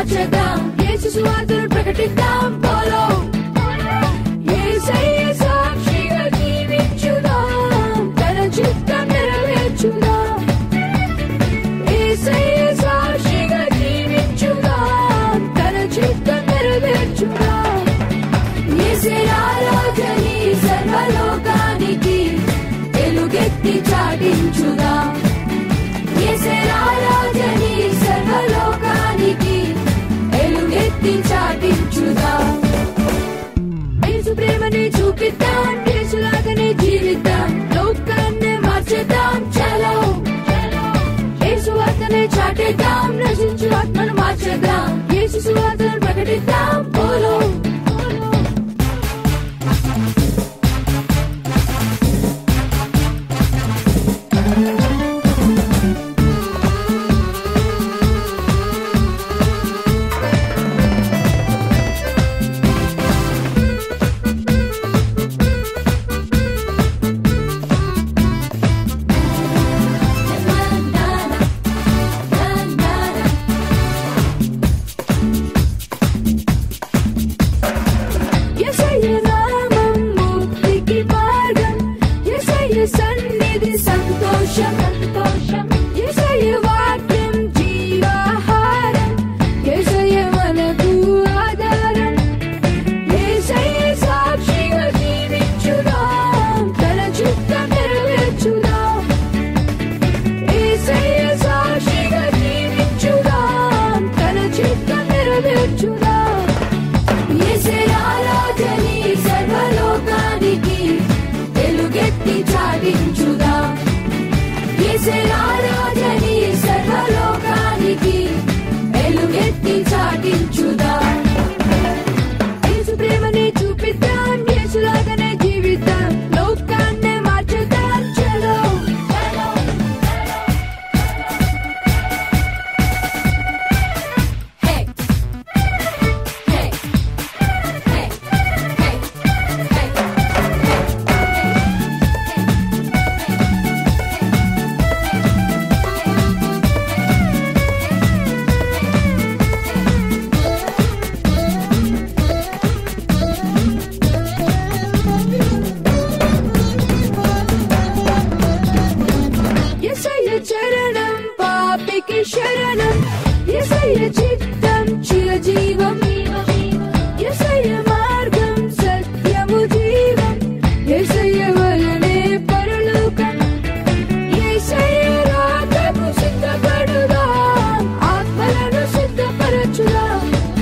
మార్చేద్దాం యేసు సువార్తను ప్రకటిద్దాం పోలో యేసయ్య సాక్షిగా జీవించుదాం తన చిత్తం నెరవేర్చుదాం యేసయ్య సాక్షిగా జీవించుదాం తన చిత్తం నెరవేర్చుదాం యేసే ఆరాధని సర్వలోకానికి వెలుగెత్తి చాటించుదాం యేసే ఆరాధని సర్వలోకానికి వెలుగెత్తి చాటించుదాం యేసు ప్రేమని చూపిద్దాం యేసులాగానే జీవిద్దాం లోకాన్ని మార్చేద్దాం చలో యేసు వార్తనే చాటేద్దాం నశించు ఆత్మను మార్చేద్దాం యేసు సువార్తను ప్రకటిద్దాం పోలో యేసయ్య నామం ముక్తికి మార్గం యేసయ్య సన్నిధి సంతోషం సంతోషం యేసయ్య వాక్యం జీవాహారం యేసయ్య మనకు ఆధారం యేసయ్య సాక్షిగా జీవించుదాం తన చిత్తం నెరవేర్చుదాం యేసయ్య సాక్షిగా జీవించుదాం తన చిత్తం నెరవేర్చుదాం యేసే ఆరాధని సర్వలోకానికి వెలుగెత్తి చాటించుదాం యేసే ఆరాధని సర్వలోకానికి వెలుగెత్తి చాటించుదాం యేసు ప్రేమని చూపిద్దాం యేసులాగానే జీవిద్దాం లోకాన్ని మార్చుదాం చలో హే హే హే హే ఎసయ్య చరణం పాపికి శరణం ఎసయ్య చిత్తం చిరజీవం ఎసయ్య మార్గం సత్యము జీవం ఎసయ్య వలనే పరలోకం ఎసయ్య రాకకు సిద్ధపడుదాం ఆత్మలను సిద్ధపరచుదాం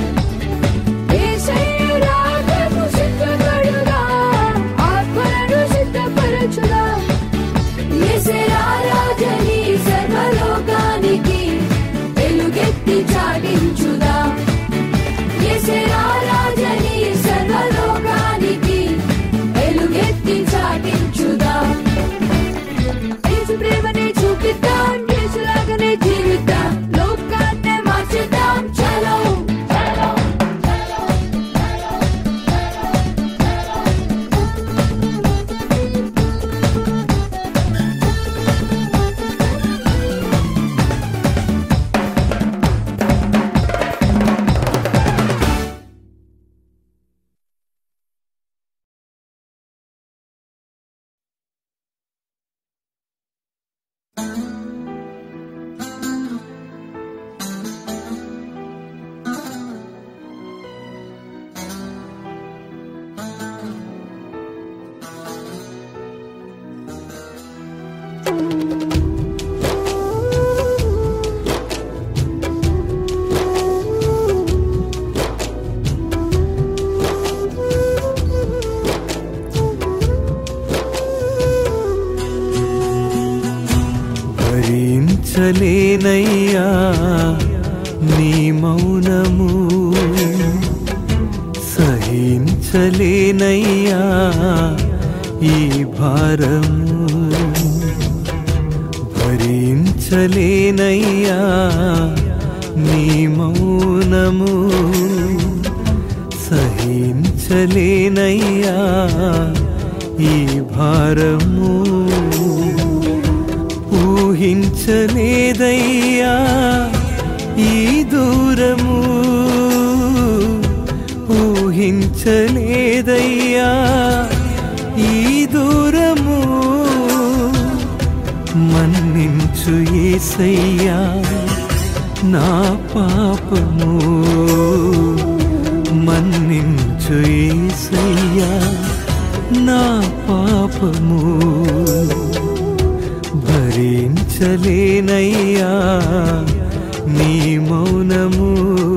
ఎసయ్య రాకకు సిద్ధపడుదాం ఆత్మలను సిద్ధపరచుదాం యేసే ఆరాధని సర్వలోకానికి వెలుగెత్తి చాటించుదాం యేసే ఆరాధని సర్వలోకానికి వెలుగెత్తి చాటించుదాం యేసు ప్రేమని చూపిద్దాం యేసులాగానే జీవిద్దాం లోకాన్ని మార్చేద్దాం చలో చలో భరించలేనయ్యా నీ మౌనము సహించలేనయ్యా ఈ భారము భరించలేనయ్యా నీ మౌనము సహించలేనయ్యా ఈ భారము ఊహించలేదయ్యా ఈ దూరము ఊహించలేదయ్యా ఈ దూరము మన్నించు ఏసయ్యా నా పాపము మన్నించు ఏసయ్యా నా పాపము భరించలేనయ్యా నీ మౌనము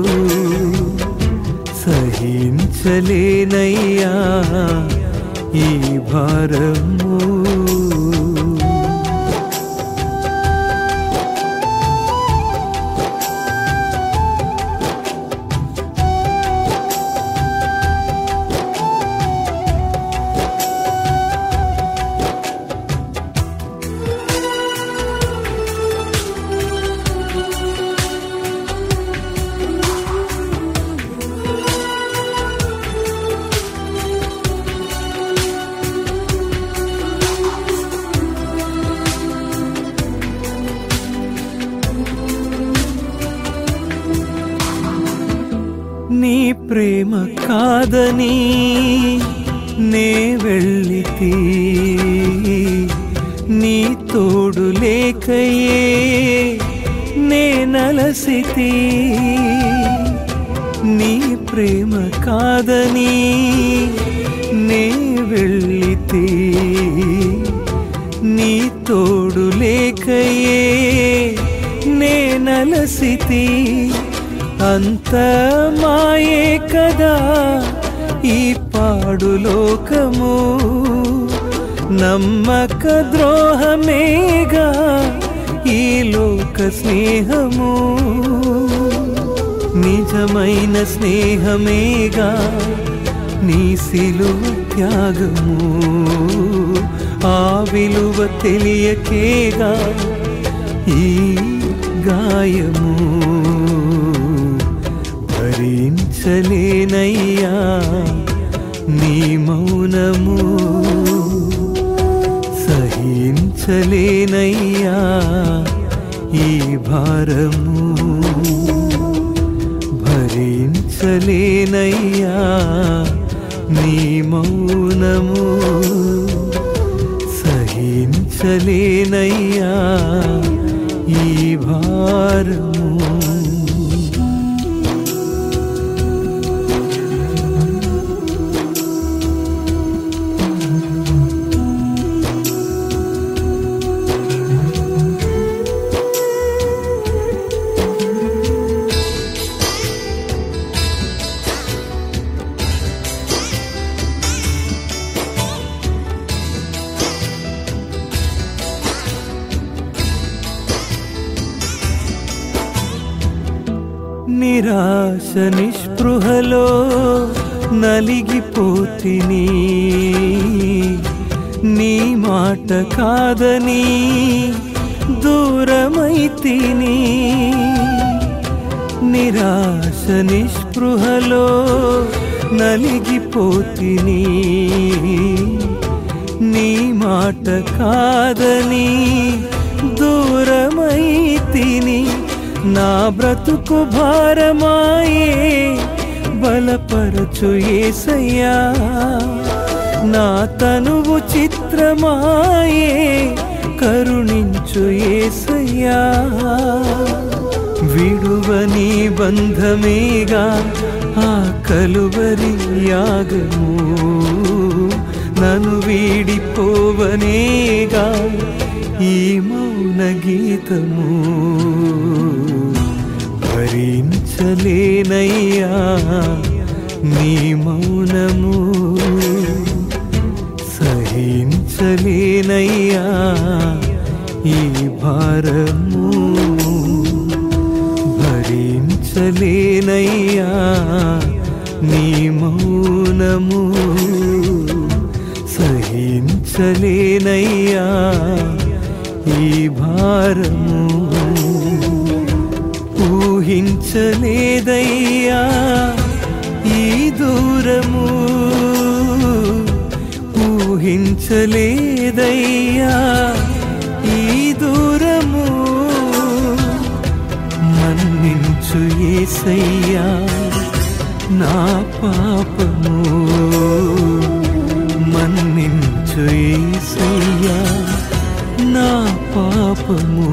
సహించలేనయ్యా ఈ భారము నీ ప్రేమ కాదని నే వెళ్ళితి నీ తోడు లేకయే నే నలసితి నీ ప్రేమ కాదని నే వెళ్ళితి నీ తోడు లేకయే నే నలసితి అంత మాయే కదా ఈ పాడు లోకము నమ్మక ద్రోహమేగా ఈ లోక స్నేహము నిజమైన స్నేహమేగా నీ సిలువ త్యాగము ఆ విలువ తెలియకేగా ఈ గాయము భరించలేనయ్యా నీ మౌనము సహించలేనయ్యా ఈ భారము భరించలేనయ్యా నీ మౌనము సహించలేనయ్యా ఈ భారము నిరాశ నిస్పృహలో నలిగిపోతిని నీ మాట కాదని దూరమైతిని నిరాశ నిస్పృహలో నలిగిపోతిని నీ మాట కాదని దూరమైతిని నా బ్రతుకు భారమాయే బలపరచు ఏసయ్యా నా తనువు చిత్రమాయే కరుణించు ఏసయ్యా విడువని బంధమేగా ఆ కలువరి యాగము నన్ను వీడిపోవనేగా ఈ మౌన గీతము భరించలేనయ్యా నీ మౌనము సహించలేనయ్యా ఈ భారము భరించలేనయ్యా నీ మౌనము సహించలేనయ్యా ఈ భారము ఊహించలేదయ్యా ఈ దూరము ఊహించలేదయ్యా ఈ దూరము మన్నించు ఏసయ్యా నా పాపము మన్నించు యేసయ్యా నా పాపము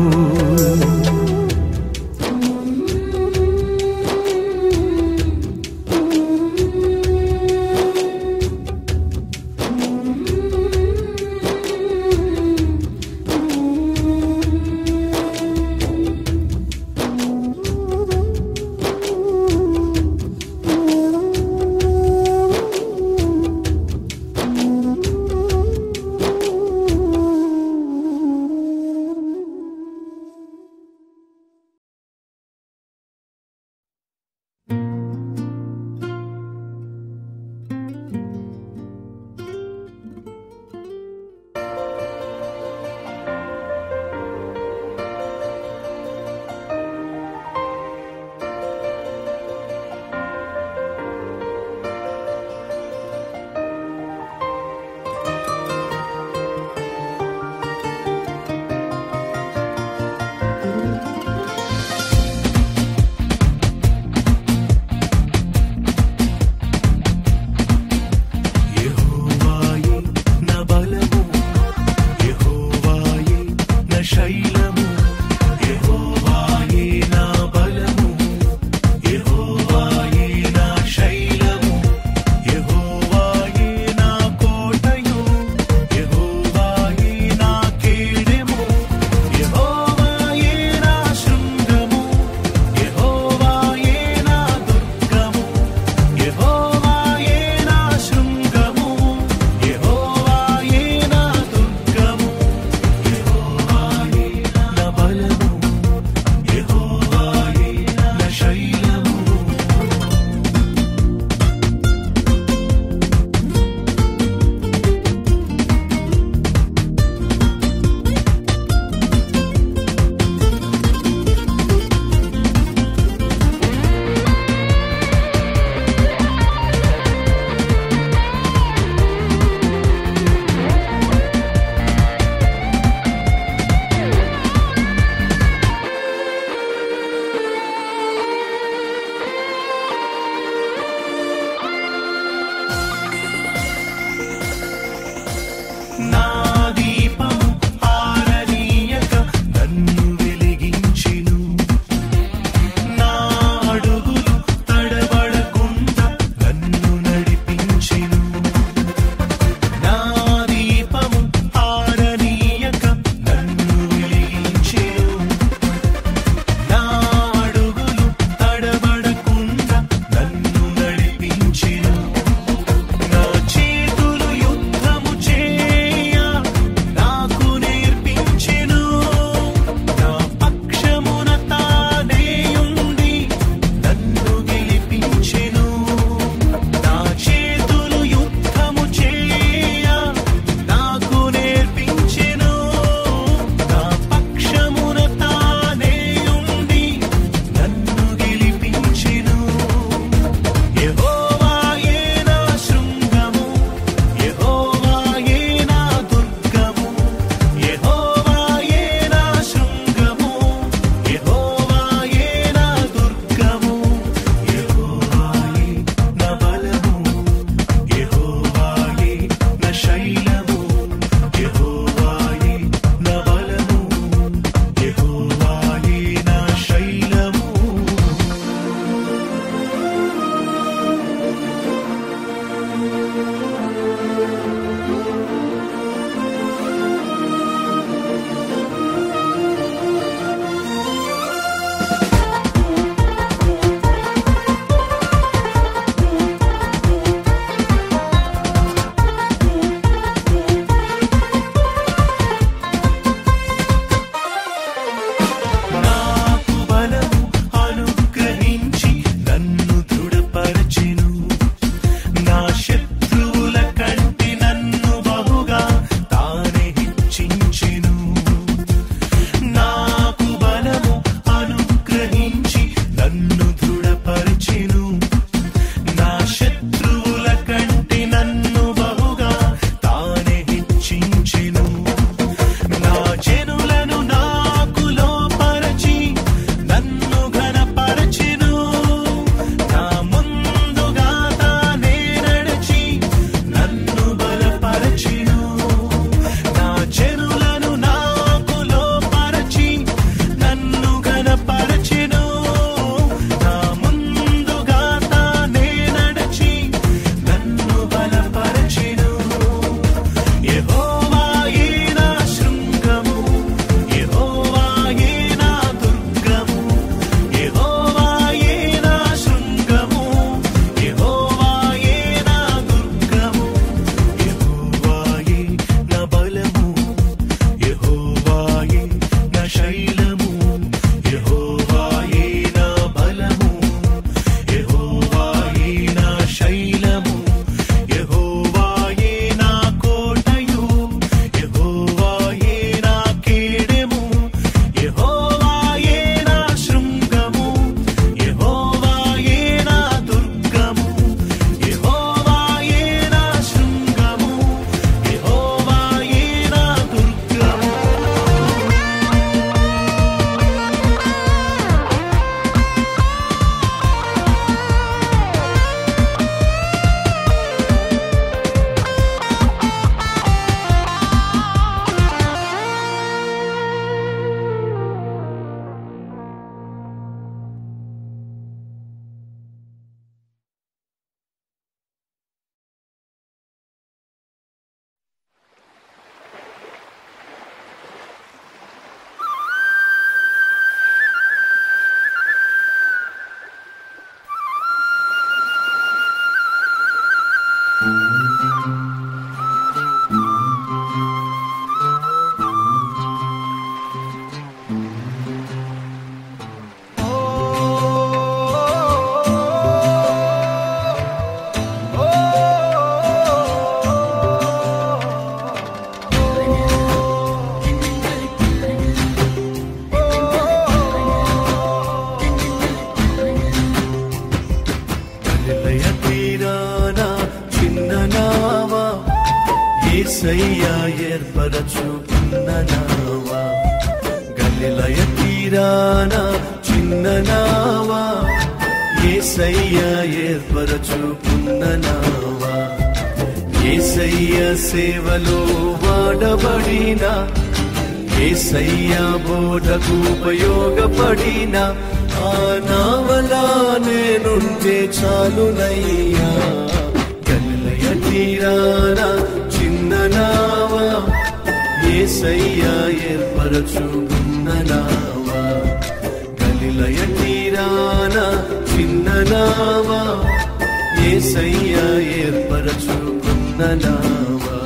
చిన్ననావా ఏసయ్యా ఏర్పరచుకున్ననావా గలిలయ తీరాన చిన్ననావా ఏసయ్యా ఏర్పరచుకున్ననావా ఏసయ్య సేవలో వాడబడిన ఏసయ్య బోధకు ఉపయోగపడిన ఆ నావలా నేనుంటే చాలునయ్యా గలిలయ తీరాన చిన్న నావా ఏసయ్య ఏర్పరచుకున్న నావా గలిలయ తీరాన చిన్న నావా ఏసయ్య ఏర్పరచుకున్న నావా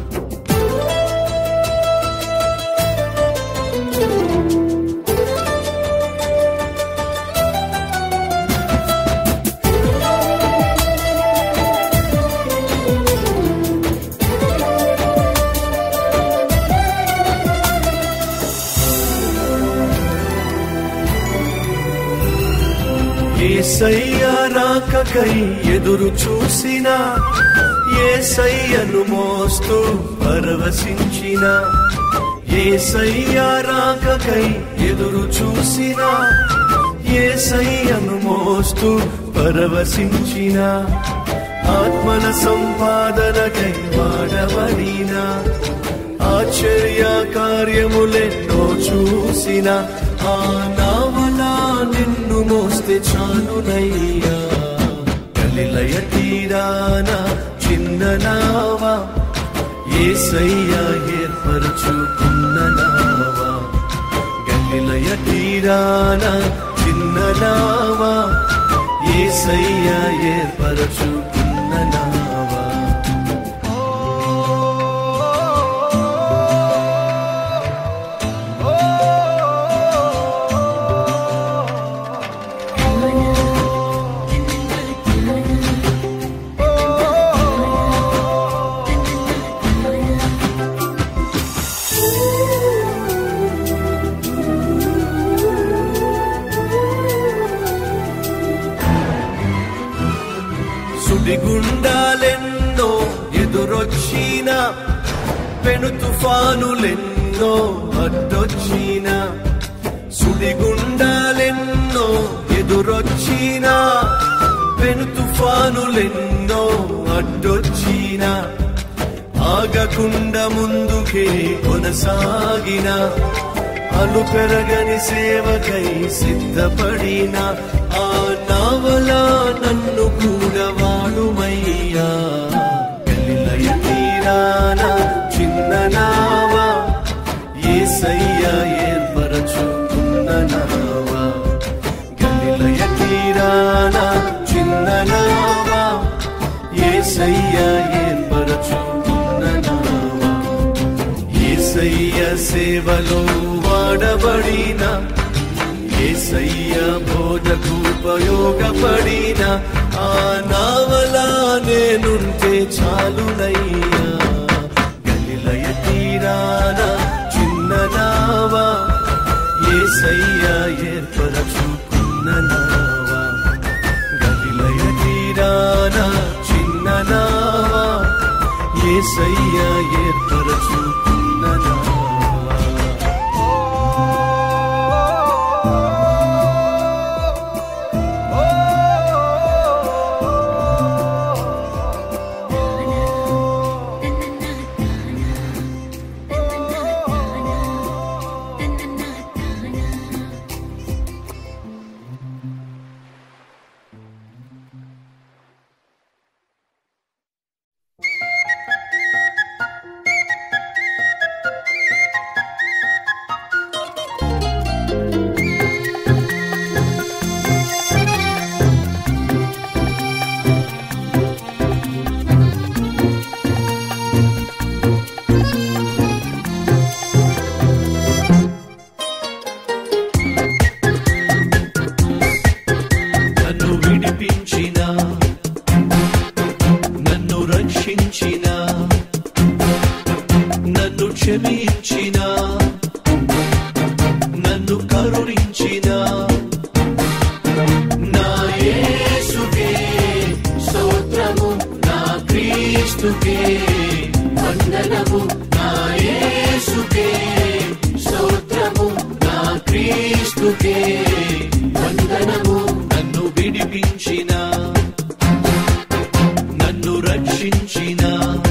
ఏసయ్య రాకకై ఎదురు చూసిన ఏసయ్యను మోస్తూ పరవశించిన ఏసయ్య రాకకై ఎదురు చూసిన ఏసయ్యను మోస్తూ పరవశించిన ఆత్మల సంపాదనకై వాడబడిన ఆశ్చర్య కార్యములెన్నో చూసిన ఆ నావలా నిన్ను మోస్తే చాలునయ్యా గలిలయ తీరాన చిన్న నావా ఏసయ్యా ఏర్పరచుకున్న నావా గలిలయ తీరాన చిన్న నావా ఏసయ్యా ఏర్పరచుకున్న నావా సుడిగుండాలెన్నో ఎదురొచ్చిన పెను తుఫానులెన్నో అడ్డొచ్చిన సుడిగుండాలెన్నో ఎదురొచ్చిన పెను తుఫానులెన్నో అడ్డొచ్చిన ఆగకుండా ముందుకే కొనసాగిన అలు పెరగని సేవకై సిద్ధపడిన ఆ నావలా నన్ను కూడా వాడుమయ్యా గలిలయ తీరాన చిన్న నావా ఏసయ్యా ఏర్పరచుకున్న నావా గలిలయ తీరాన చిన్న నావా ఏసయ్యా ఏర్పరచుకున్న నావా ఏసయ్య సేవలో వాడబడిన ఏసయ్య బోధకు ఉపయోగపడిన ఆ నావలా నేనుంటే చాలునయ్యా గలిలయ తీరాన చిన్న నావా ఏసయ్య ఏర్పరచుకున్న నావా గలిలయ తీరాన చిన్న నావా ఏసయ్య ఏర్పరచుకున్న నావా Thank క్రీస్తుకే వందనము నా యేసుకే స్తోత్రము నా క్రీస్తుకే వందనము నన్ను విడిపించిన నన్ను రక్షించిన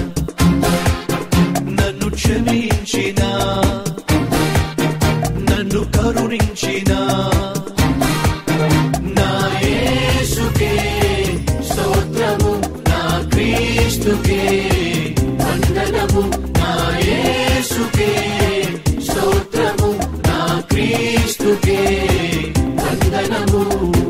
నన్ను క్షమించిన నన్ను కరుణించిన నా యేసుకే స్తోత్రము నా క్రీస్తుకే వందనము నా యేసుకే స్తోత్రము నా క్రీస్తుకే వందనము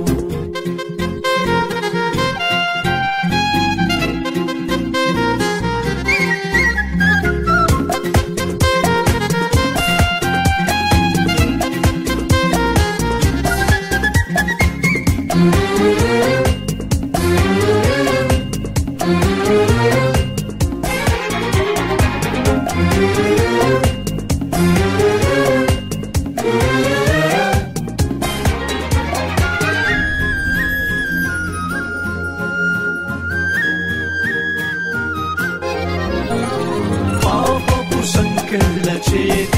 పాపపు సంకెళ్ళ చేత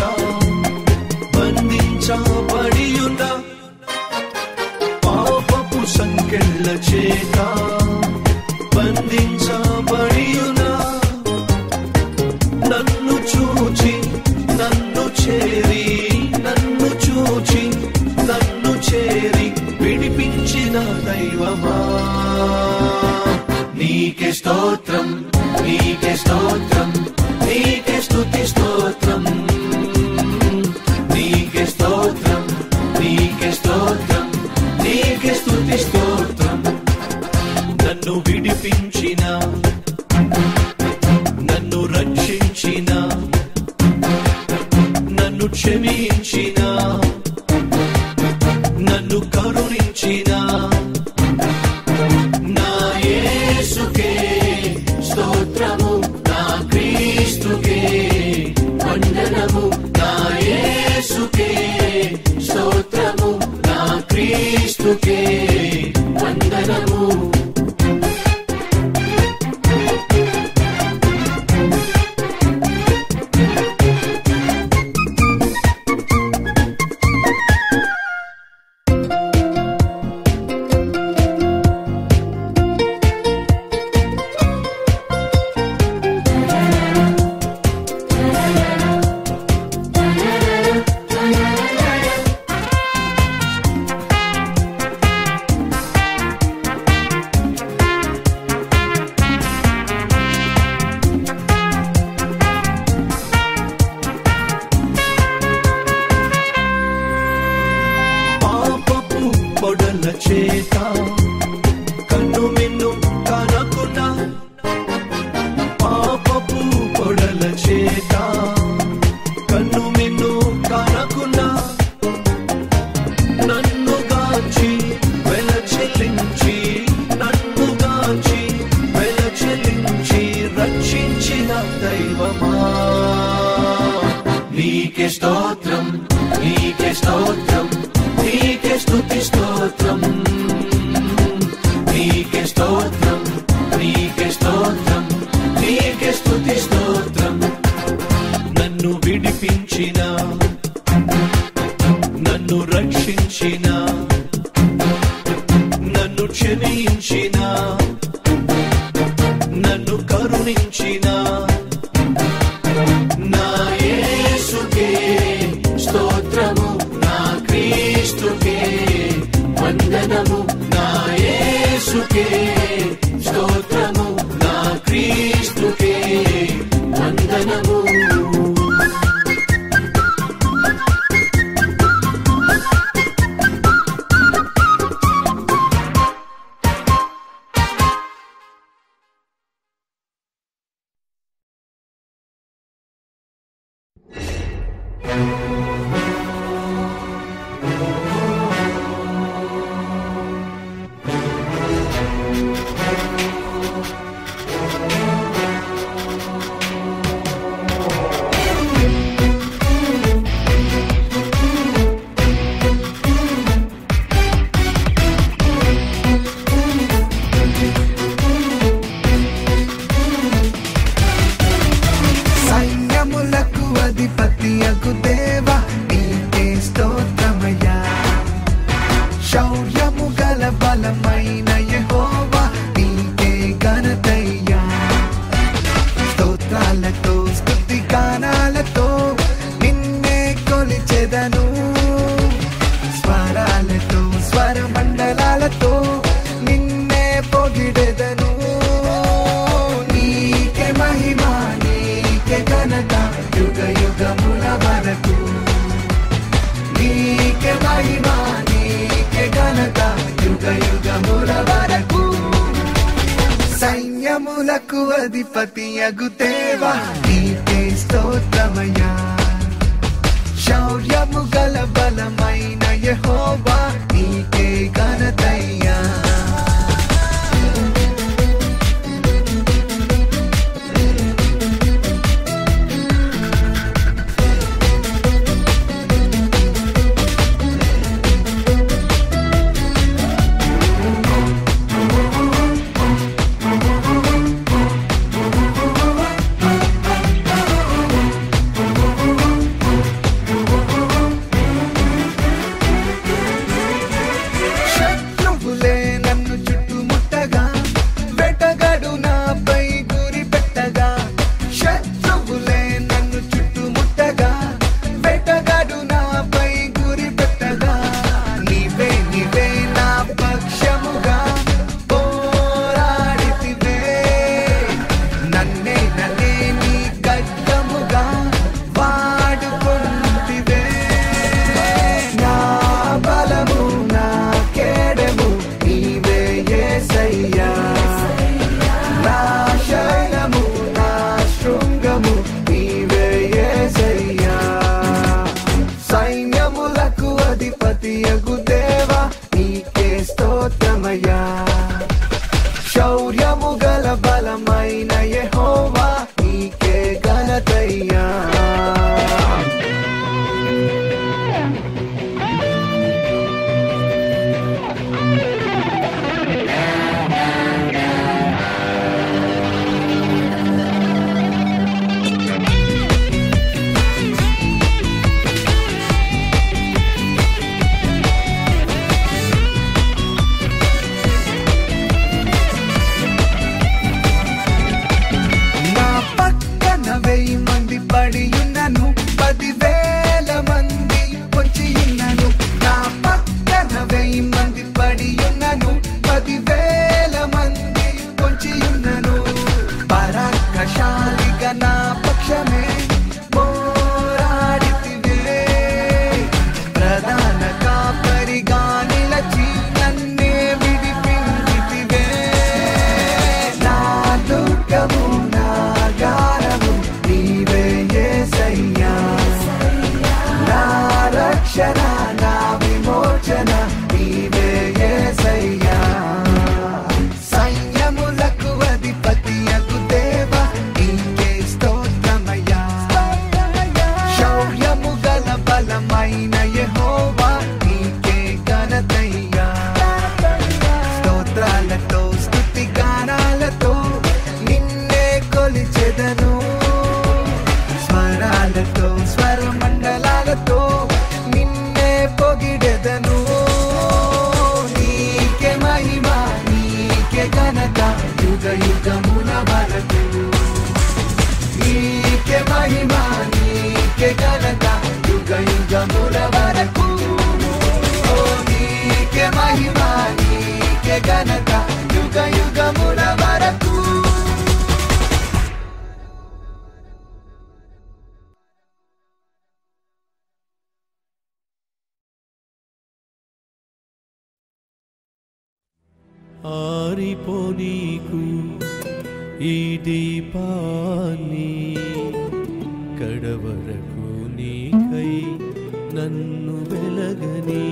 బంధించబడి ఉన్న పాపపు సంకెళ్ళ చేత బంధించబడి ఉన్న నన్ను చూచి నన్ను చేరి నన్ను చూచి నన్ను చేరి విడిపించిన దైవమా నీకే స్తోత్రం నీకే స్తోత్రం నీకే స్తుతి స్తోత్రం నీకే స్తోత్రం నీకే స్తోత్రం నీకే స్తుతి స్తోత్రం నన్ను విడిపించిన నన్ను రక్షించిన నన్ను క్షమించిన నన్ను కరుణించిన నా యేసుకే స్తోత్రము నా క్రీస్తుకే వందనము నా యేసుకే స్తోత్రము నా క్రీస్తుకే వందనము పాపపు పొడల చేత కన్ను మిన్ను కనకున్నా పాపపు పొడల చేత కన్ను మిన్ను కనకున్నా నన్ను గాచి వెల చెల్లించి నన్ను గాచి వెల చెల్లించి రక్షించిన దైవమా నీకే స్తోత్రం నీకే స్తోత్రం నీకే స్తుతి స్తోత్రం నీకే స్తోత్రం నీకే స్తోత్రం నీకే స్తుతి స్తోత్రం నన్ను విడిపించిన నన్ను రక్షించిన నన్ను క్షమించిన నన్ను కరుణించిన నా యేసుకే స్తోత్రము నా క్రీస్తుకే వందనము నా యేసుకే స్తోత్రము నా క్రీస్తుకే వందనము యుగముల వరకు సైన్యములకు అధిపతి అగుతేవా నీకే స్తోత్రమయ్యా శౌర్యము గల బలమైన యెహోవా నీకే ఘనతయ్యా శత్రువులే నన్ను చుట్టుముట్టగా వెటగడు నాపై గురి పెట్టగా శత్రువులే నన్ను చుట్టుముట్టగా వెటగడు నాపై గురి పెట్టగా నీవే నీవే నా పక్షముగా పోరాడితివే నన్నే నన్నే నీ గడ్డముగా వాడుకుంటివే నా బలము నా కేడము నీవే యేసయ్యా నా శైలము నా శృంగము నీవే యేసయ్యా సైన్యములకు అధిపతి అగు దేవా నీకే స్తోత్రమయ్యా శౌర్యము గల బలమైన యెహోవా నీకే ఘనతయ్యా నా పక్కన వెయ్యి మంది పడి ఉన్నను పదివేల మంది పొంచి ఉన్నను నా పక్కన వెయ్యి మంది పడి ఉన్నను పదివేల మంది పొంచి ఉన్నను పరాక్రశాలిగా నా పక్షమే పోరాడితివే ప్రధాన కాపరిగా నిలచి నన్నే విడిపించితివే నా దుర్గము నా గారము నీవే యేసయ్యా నా రక్షణ నా విమోచన నీవే యేసయ్యా సైన్యములకు అధిపతి అగు దేవ నీకే స్తోత్రమయ్యా శౌర్యము గల బలమైన యెహోవా నీకే ఘనతయ్యా స్తోత్రాలతో స్తుతి గానాలతో నిన్నే కొలిచెదను స్వరాలతో స్వరమండలాలతో నిన్నే పొగిడెదను నీకే మహిమ నీకే ఘనత యుగ యుగముల వరకు నీకే మహిమ నీకే ఘనత యుగ యుగముల వరకు ఓ నీకే మహిమ నీకే ఘనత యుగ యుగముల వరకు ఆరిపోనీకు ఈ దీపాన్ని కడవరకు నీకై నన్ను వెలగని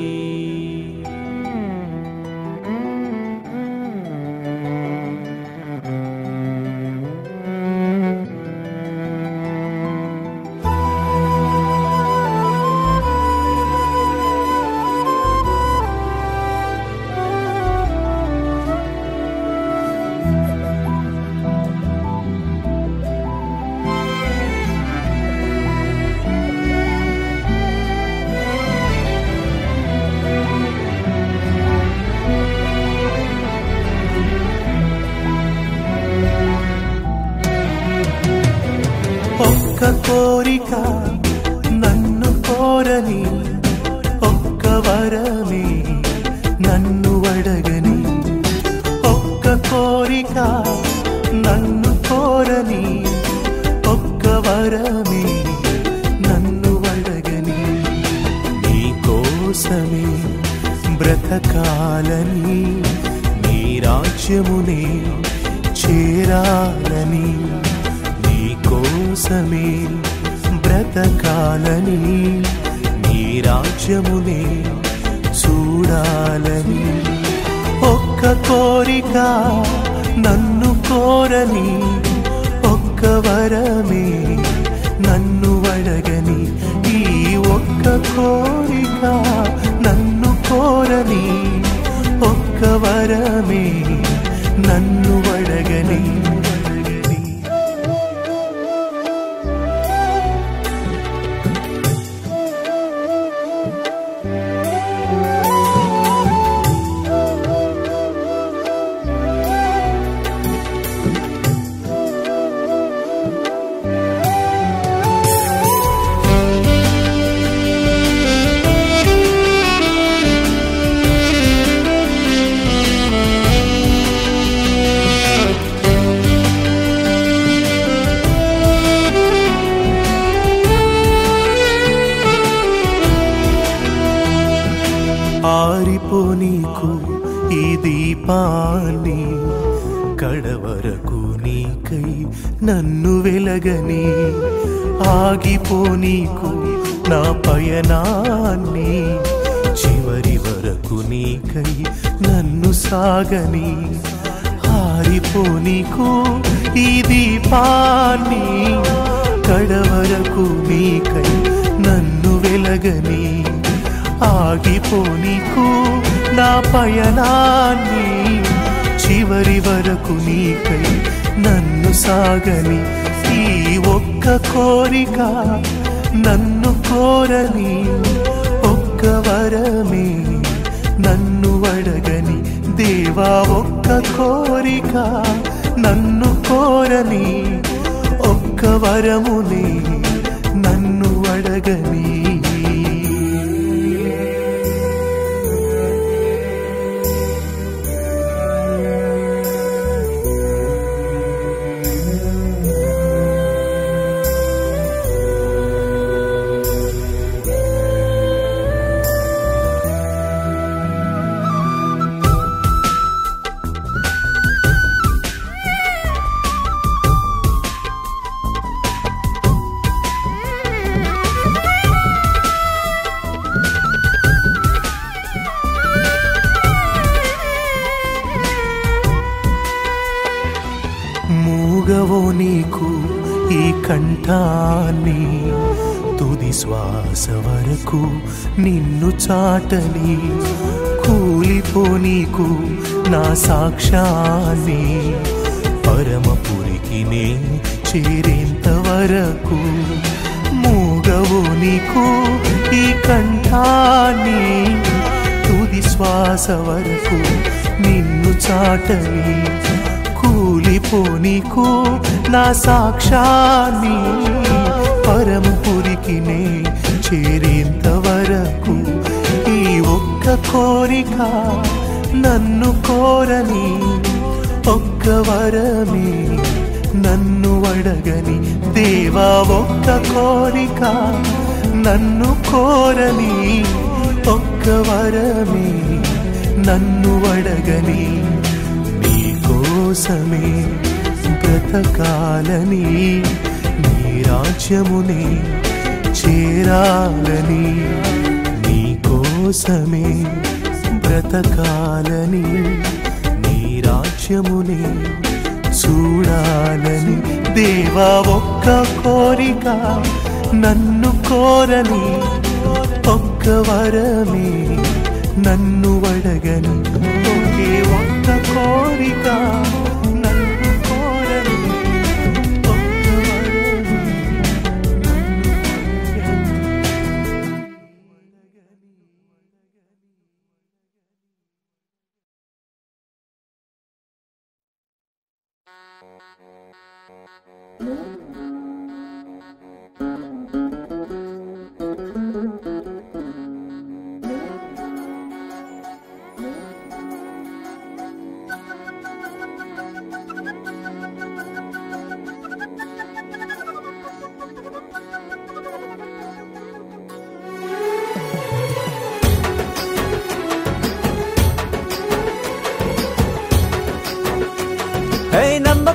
ఒక్క కోరిక నన్ను కోరని ఒక్క వరమే నన్ను అడగని ఒక్క కోరిక నన్ను కోరని ఒక్క వరమే నన్ను అడగని నీ కోసమే బ్రతకాలని నీ రాజ్యమునే చేరాలని నీ కోసమే బ్రతకాలని నీ రాజ్యమునే చూడాలని ఒక్క కోరిక నన్ను కోరని ఒక్క వరమే నన్ను అడగని ఈ ఒక్క కోరిక నన్ను కోరని ఒక్క వరమే నన్ను అడగని అడగని ఆరిపోనీకు ఈ దీపాన్ని కడవరకు నీకై నన్ను వెలగని ఆగిపోనీకు నా పయనాన్ని చివరి వరకు నీకై నన్ను సాగని ఆరిపోనీకు ఈ దీపాన్ని కడవరకు నీకై నన్ను వెలగని ఆగిపోనీకు నా పయనాన్ని చివరి వరకు నీకై నన్ను సాగని ఈ ఒక్క కోరిక నన్ను కోరని ఒక్క వరమే నన్ను అడగని దేవా ఒక్క కోరిక నన్ను కోరని ఒక్క వరమునే నన్ను అడగని మూగవో నీకు ఈ కంఠాన్ని తుది శ్వాస వరకు నిన్ను చాటని కూలిపో నీకు నా సాక్ష్యాన్ని పరమపురికి నే చేరేంత వరకు మూగవో నీకు ఈ కంఠాన్ని తుది శ్వాస వరకు నిన్ను చాటని కూలిపోనీకు నా సాక్ష్యాన్ని పరమపురికి నే చేరేంత వరకు ఈ ఒక్క కోరిక నన్ను కోరని ఒక్క వరమే నన్ను అడగని దేవా ఒక్క కోరిక నన్ను కోరని ఒక్క వరమే నన్ను అడగని నీ కోసమే బ్రతకాలని నీ రాజ్యమునే చేరాలని నీ కోసమే బ్రతకాలని నీ రాజ్యమునే చూడాలని దేవా ఒక్క కోరిక నన్ను కోరని ఒక్క వరమే నన్ను అడగని ఒకే ఒక్క కోరిక నన్ను కోరని ఒక్క వరమే నన్ను అడగని.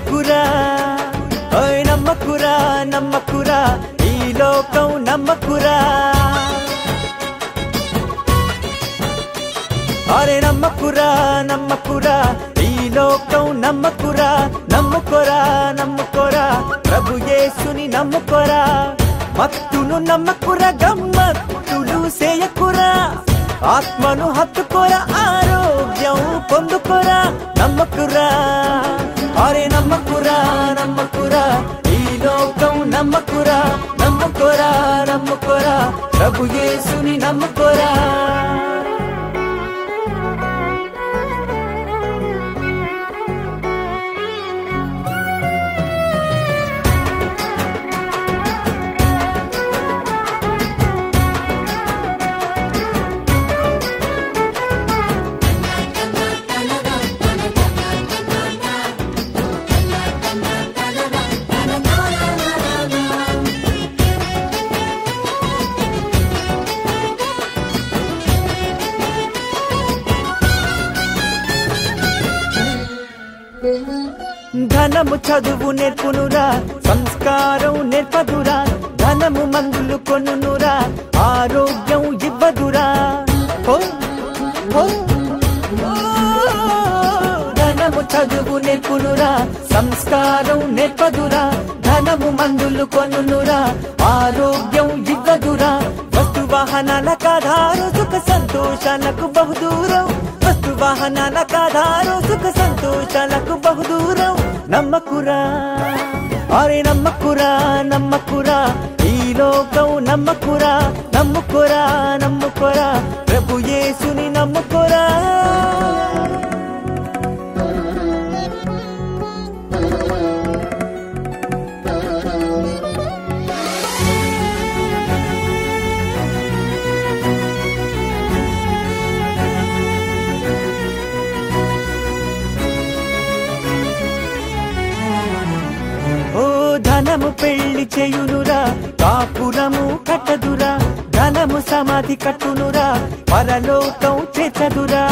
నమ్మకురా ఓయ్ నమ్మకురా నమ్మకురా ఈ లోకం నమ్మకురా అరే నమ్మకురా నమ్మకురా ఈ లోకం నమ్మకురా నమ్ముకోరా నమ్ముకోరా ప్రభు యేసుని నమ్ముకోరా మత్తును నమ్మకురా గమ్మత్తులు సేయకురా ఆత్మను హత్తుకోరా ఆరోగ్యం పొందుకోరా నమ్మకురా అరే నమ్మకురా నమ్మకురా ఈ లోకం నమ్మకురా నమ్ముకోరా నమ్ముకోరా ప్రభు యేసుని నమ్ముకోరా ధనము చదువు నేర్పునురా సంస్కారం నేర్పదురా ధనము మందులు కొనునురా ఆరోగ్యం ఇవ్వదురా హో, హో, ఓ. ధనము చదువు నేర్పునురా సంస్కారం నేర్పదురా ధనము మందులు కొనునురా ఆరోగ్యం ఇవ్వదురా వస్తు వాహనాల కాధారు సుఖ సంతోషాలకు బహుదూరం వస్తు వాహనాల కాధారు సుఖ సంతోషాలకు బహుదూరం నమ్మకురా అరే నమ్మకురా నమ్మకురా ఈ లోకం నమ్మకురా నమ్ముకోరా నమ్ముకోరా ప్రభు యేసుని నమ్ముకోరా ఓ ధనము పెళ్లి చేయునురా కాపురము కట్టదురా ధనము సమాధి కట్టునురా పరలోకం చేచదురా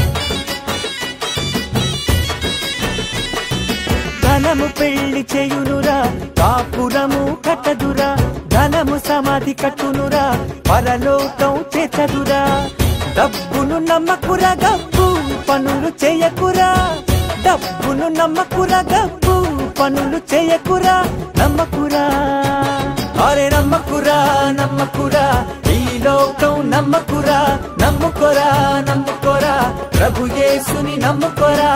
ధనము పెళ్లి చేయునురా కాపురము కట్టదురా ధనము సమాధి కట్టునురా పరలోకం చేచదురా డబ్బును నమ్మకురా గప్పు పనులు చేయకురా డబ్బును నమ్మకురా గప్పు పనులు చేయకురా నమ్మకురా అరే నమ్మకురా నమ్మకురా ఈ లోకం నమ్మకురా నమ్ముకోరా నమ్ముకోరా ప్రభు యేసుని నమ్ముకోరా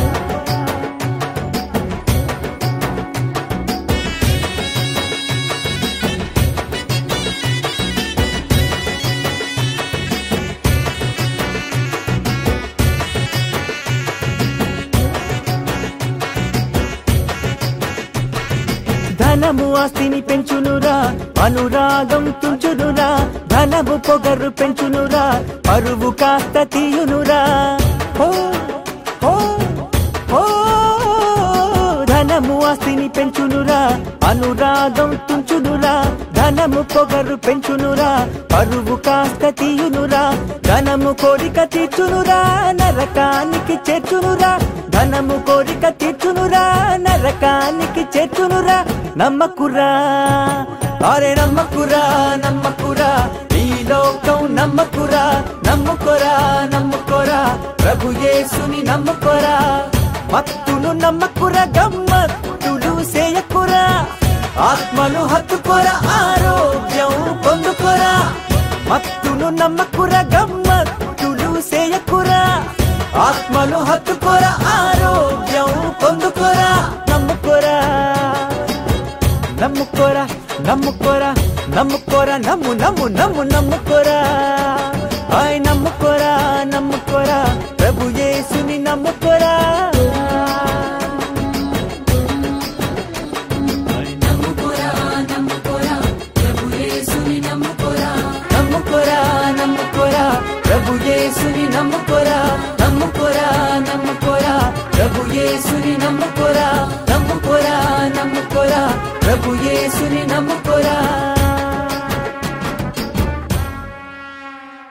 ధనము ఆస్తిని పెంచునురా అనురాగం తుంచునురా ధనము పొగరు పెంచునురా పరువు కాస్త తీయునురా హో, హో, హో. ధనము ఆస్తిని పెంచునురా అనురాగం తుంచునురా ధనము పొగరు పెంచునురా పరువు కాస్త తీయునురా ధనము కోరిక తీర్చునురా నరకానికి చేర్చునురా ధనము కోరిక తీర్చునురా నరకానికి చేర్చునురా నమ్మకురా అరే నమ్మకురా నమ్మకురా ఈ లోకం నమ్మకురా నమ్ముకోరా నమ్ముకోరా ప్రభు యేసుని నమ్ముకోరా మత్తును నమ్మకురా గమ్మత్తులు సేయకురా ఆత్మను హత్తుకోరా ఆరోగ్యం పొందుకోరా మత్తును నమ్మకురా గమ్మత్తులు సేయకురా ఆత్మను హత్తుకోరా ఆరోగ్యం పొందుకోరా నమ్ముకోరా నమ్ముకోరా నమ్ముకోరా నమ్ముకోరా నమ్ము నమ్ము నమ్ము నమ్ముకోరా ఆయ్ నమ్ముకోరా నమ్ముకోరా ప్రభు యేసుని నమ్ముకోరా నమ్ముకోరా నమ్ముకోరా ప్రభు యేసుని నమ్ముకోరా నమ్ముకోరా నమ్ముకోరా ప్రభు యేసుని నమ్ముకోరా నమ్ముకోరా నమ్ముకోరా ప్రభు యేసుని నమ్ముకోరా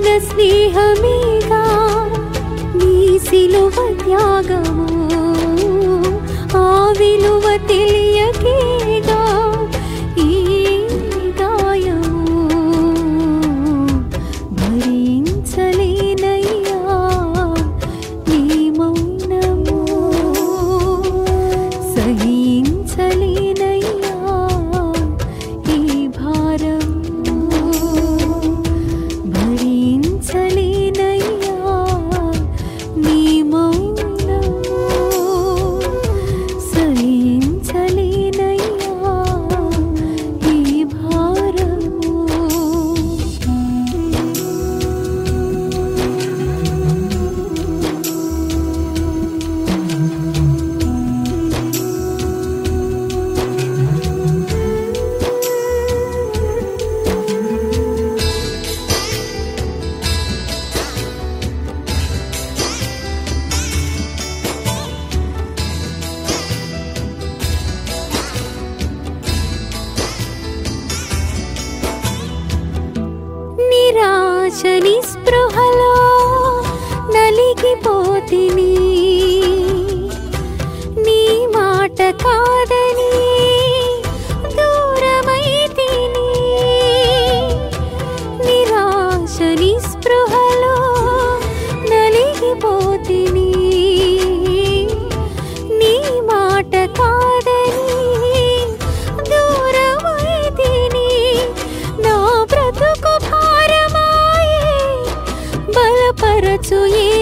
స్నేహమేగా నీ సిలువ త్యాగము ఆ విలువ తెలియకేగా ఈ గాయము భరించలేనయ్యా నీ మౌనము సహించలేనయ్యా ఈ భారము భరించలేనయ్యా నీ మౌనము సహించలేనయ్యా ఈ భారము నిరాశ నిస్పృహలో నలిగిపోతిని నీ మాట కాదని దూరమైతిని నిరాశ నిస్పృహలో నలిగిపోతిని నీ మాట కాదని దూరమైతిని నా బ్రతుకు భారమాయే బలపరచు ఏ